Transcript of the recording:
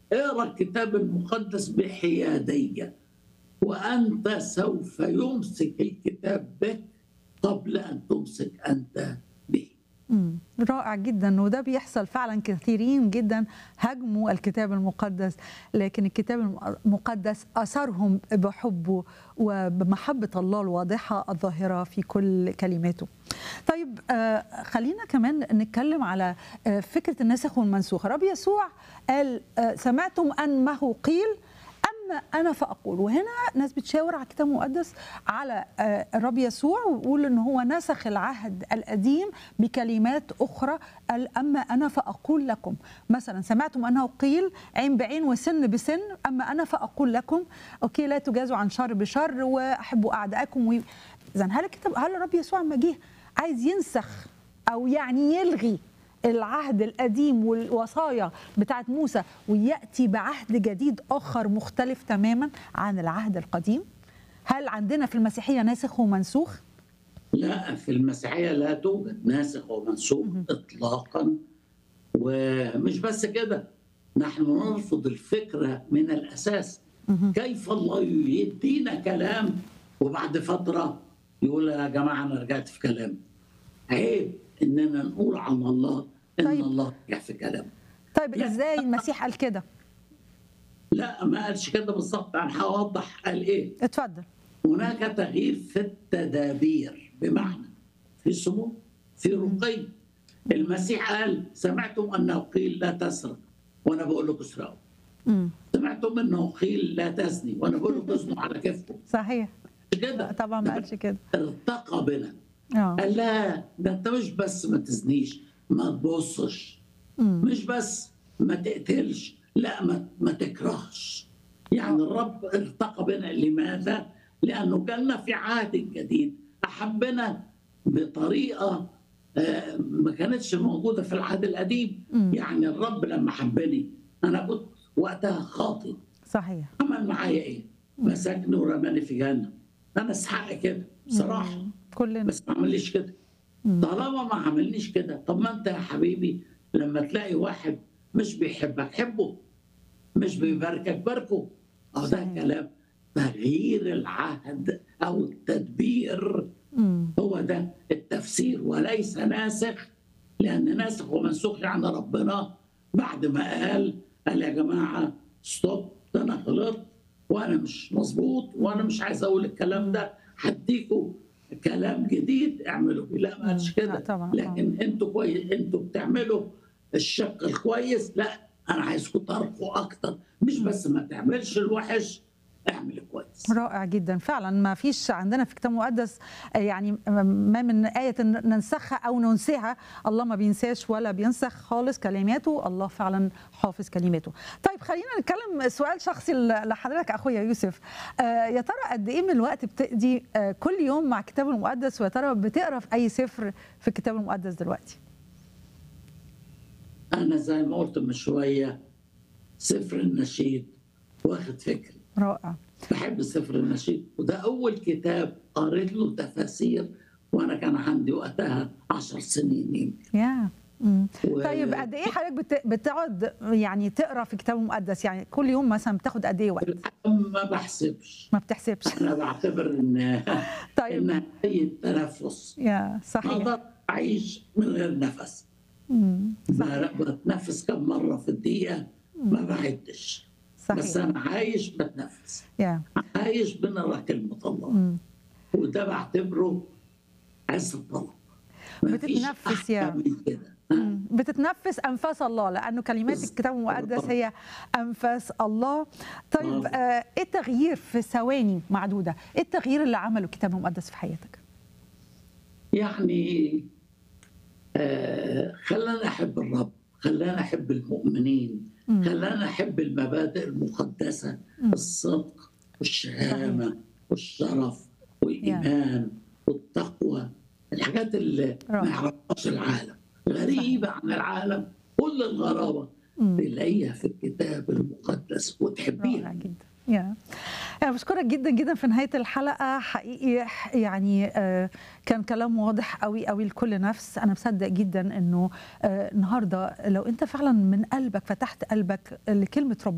اقرا الكتاب المقدس بحياديه وانت سوف يمسك الكتاب بك قبل ان تمسك انت به مم. رائع جدا وده بيحصل فعلا كثيرين جدا هاجموا الكتاب المقدس لكن الكتاب المقدس اثرهم بحبه وبمحبه الله الواضحه الظاهره في كل كلماته. طيب آه خلينا كمان نتكلم على آه فكره الناسخ والمنسوخ، رب يسوع قال آه سمعتم انه قيل اما انا فاقول وهنا ناس بتشاور على الكتاب المقدس على الرب يسوع ويقول ان هو نسخ العهد القديم بكلمات اخرى قال اما انا فاقول لكم مثلا سمعتم انه قيل عين بعين وسن بسن اما انا فاقول لكم اوكي لا تجازوا عن شر بشر واحبوا اعدائكم و... اذا هل الكتاب هل الرب يسوع لما جه عايز ينسخ او يعني يلغي العهد القديم والوصايا بتاعت موسى وياتي بعهد جديد اخر مختلف تماما عن العهد القديم هل عندنا في المسيحيه ناسخ ومنسوخ لا في المسيحيه لا توجد ناسخ ومنسوخ اطلاقا ومش بس كده نحن نرفض الفكره من الاساس كيف الله يدينا كلام وبعد فتره يقول يا جماعه انا رجعت في كلامي عيب اننا نقول عن الله ان طيب. الله رجع في كلامه طيب ازاي المسيح قال كده لا ما قالش كده بالظبط انا هوضح قال ايه اتفضل هناك تغيير في التدابير بمعنى في سمو في رقي المسيح قال سمعتم انه قيل لا تسرق وانا بقول لكم اسرقوا سمعتم انه قيل لا تزني وانا بقول لكم ازنوا على كيفكم صحيح كده طبعا ما قالش كده ارتقى بنا اه قال لا ده انت مش بس ما تزنيش ما تبصش مش بس ما تقتلش لا ما, ما تكرهش يعني الرب ارتقى بنا لماذا؟ لانه جالنا في عهد جديد احبنا بطريقه ما كانتش موجوده في العهد القديم يعني الرب لما حبني انا كنت وقتها خاطئ صحيح عمل معايا ايه؟ مسكني ورماني في جهنم انا استحق كده بصراحه كلنا بس ما عمليش كده طالما ما عملنيش كده طب ما انت يا حبيبي لما تلاقي واحد مش بيحبك حبه مش بيباركك باركه او ده كلام تغيير العهد او التدبير مم. هو ده التفسير وليس ناسخ لان ناسخ ومنسوخ يعني ربنا بعد ما قال قال يا جماعه ستوب ده انا غلطت وانا مش مظبوط وانا مش عايز اقول الكلام ده هديكوا كلام جديد اعملوا بيه لا ما قالش كده طبعا لكن انتوا كويس انتوا بتعملوا الشق الكويس لا انا عايزكم ترقوا اكتر مش بس ما تعملش الوحش اعمل كويس رائع جدا فعلا ما فيش عندنا في الكتاب المقدس يعني ما من آية ننسخها أو ننسيها الله ما بينساش ولا بينسخ خالص كلماته الله فعلا حافظ كلماته طيب خلينا نتكلم سؤال شخصي لحضرتك أخويا يوسف يا ترى قد إيه من الوقت بتقضي كل يوم مع الكتاب المقدس ويا ترى بتقرا في أي سفر في الكتاب المقدس دلوقتي أنا زي ما قلت من شوية سفر النشيد واخد فكري رائع بحب سفر النشيد وده أول كتاب قريت له تفاسير وأنا كان عندي وقتها عشر سنين يمكن يا و... طيب قد ايه حضرتك بت... بتقعد يعني تقرا في الكتاب المقدس يعني كل يوم مثلا بتاخد قد ايه وقت؟ ما بحسبش ما بتحسبش انا بعتبر ان طيب ان هي التنفس يا صحيح ما اقدر اعيش من غير نفس امم بتنفس كم مره في الدقيقه ما بعدش صحيح بس انا عايش بتنفس يا عايش بنرى كلمه الله مم. وده بعتبره عز الطلب بتتنفس يا مم. بتتنفس انفاس الله لانه كلمات الكتاب المقدس هي انفاس الله طيب آه ايه التغيير في ثواني معدوده ايه التغيير اللي عمله الكتاب المقدس في حياتك يعني آه خلانا احب الرب خلانا احب المؤمنين مم. خلانا احب المبادئ المقدسه مم. الصدق والشهامه صحيح. والشرف والايمان والتقوى الحاجات اللي ما رائع. يعرفهاش العالم غريبه عن العالم كل الغرابه مم. تلاقيها في الكتاب المقدس رائع وتحبيها جدا يا أنا بشكرك جدا جدا في نهاية الحلقة حقيقي يعني آه، كان كلام واضح قوي قوي لكل نفس أنا مصدق جدا إنه آه، النهاردة لو أنت فعلا من قلبك فتحت قلبك لكلمة ربنا